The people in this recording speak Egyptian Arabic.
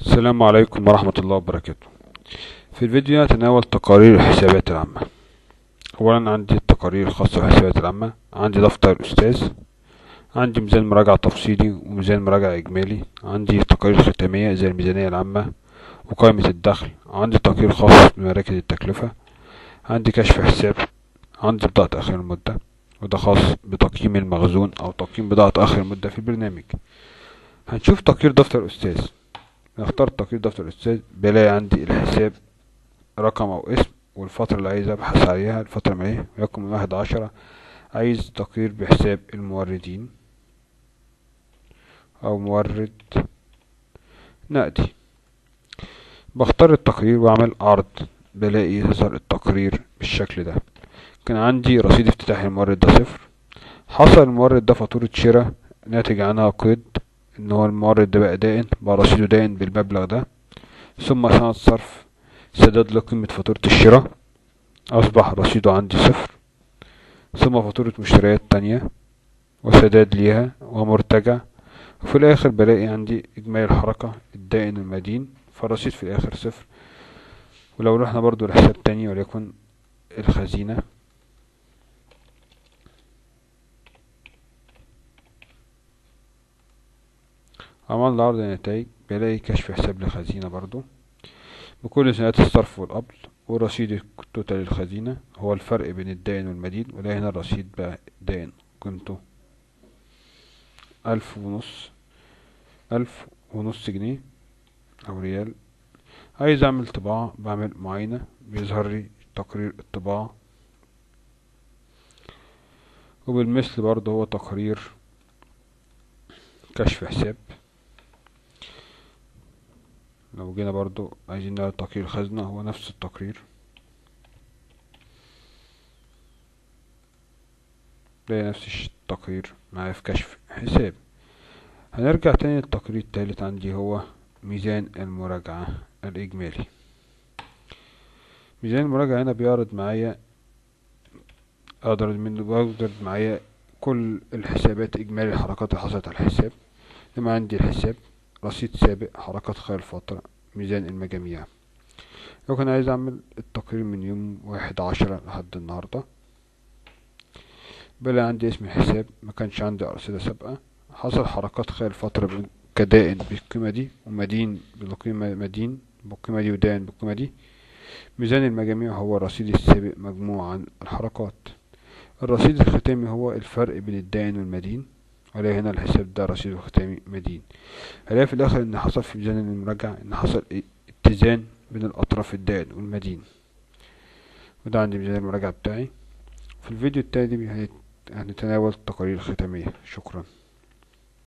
السلام عليكم ورحمة الله وبركاته في الفيديو ده هتناول تقارير الحسابات العامة أولا عندي التقارير الخاصة بالحسابات العامة عندي دفتر الأستاذ عندي ميزان مراجعة تفصيلي وميزان مراجعة إجمالي عندي تقارير ختامية زي الميزانية العامة وقائمة الدخل عندي تقرير خاص بمراكز التكلفة عندي كشف حساب عندي بضاعة آخر المدة وده خاص بتقييم المخزون أو تقييم بضاعة آخر المدة في البرنامج هنشوف تقرير دفتر الأستاذ نختار تقرير دفتر الأستاذ بلاقي عندي الحساب رقم أو اسم والفترة اللي عايز أبحث عليها الفترة ما ايه ويكون من واحد عشرة عايز تقرير بحساب الموردين أو مورد نقدي بختار التقرير وأعمل عرض بلاقي يظهر التقرير بالشكل ده كان عندي رصيد افتتاح المورد ده صفر حصل المورد ده فاتورة شراء ناتج عنها قيد ان هو المورد ده بقى دائن بقى رصيده دائن بالمبلغ ده ثم سنة صرف سداد لقيمة فاتورة الشراء أصبح رصيده عندي صفر ثم فاتورة مشتريات تانية وسداد ليها ومرتجع وفي الآخر بلاقي عندي إجمالي الحركة الدائن المدين فالرصيد في الآخر صفر ولو رحنا برضو لحساب تاني وليكن الخزينة عملنا عرض النتائج بلاقي كشف حساب للخزينة برضو بكل سنوات الصرف والقبض ورصيد التوتال للخزينة هو الفرق بين الدائن والمدين وده هنا الرصيد بقى دائن قيمته ألف ونص ألف ونص جنيه أو ريال عايز أعمل طباعة بعمل معاينة بيظهر لي تقرير الطباعة وبالمثل برضه هو تقرير كشف حساب لو جينا برضو عايزين نعمل تقرير خزنة هو نفس التقرير ده نفس التقرير معايا في كشف حساب هنرجع تاني للتقرير التالت عندي هو ميزان المراجعة الإجمالي ميزان المراجعة هنا بيعرض معايا أقدر منه بيعرض معايا كل الحسابات إجمالي الحركات اللي حصلت على الحساب لما عندي الحساب رصيد سابق حركات خلال الفترة ميزان المجاميع لو كان عايز أعمل التقرير من يوم واحد عشرة لحد النهاردة بلاقي عندي اسم الحساب مكانش عندي أرصدة سابقة حصل حركات خلال الفترة كدائن بالقيمة دي ومدين بالقيمة مدين بالقيمة دي ودائن بالقيمة دي ميزان المجاميع هو الرصيد السابق مجموع عن الحركات الرصيد الختامي هو الفرق بين الدائن والمدين ولا هنا الحساب ده رصيد ختامي مدين هلاقي في الاخر ان حصل في ميزان المراجعة ان حصل اتزان بين الاطراف الدائن والمدين وده عندي ميزان المراجعة بتاعي في الفيديو التالي هنتناول التقارير الختامية شكرا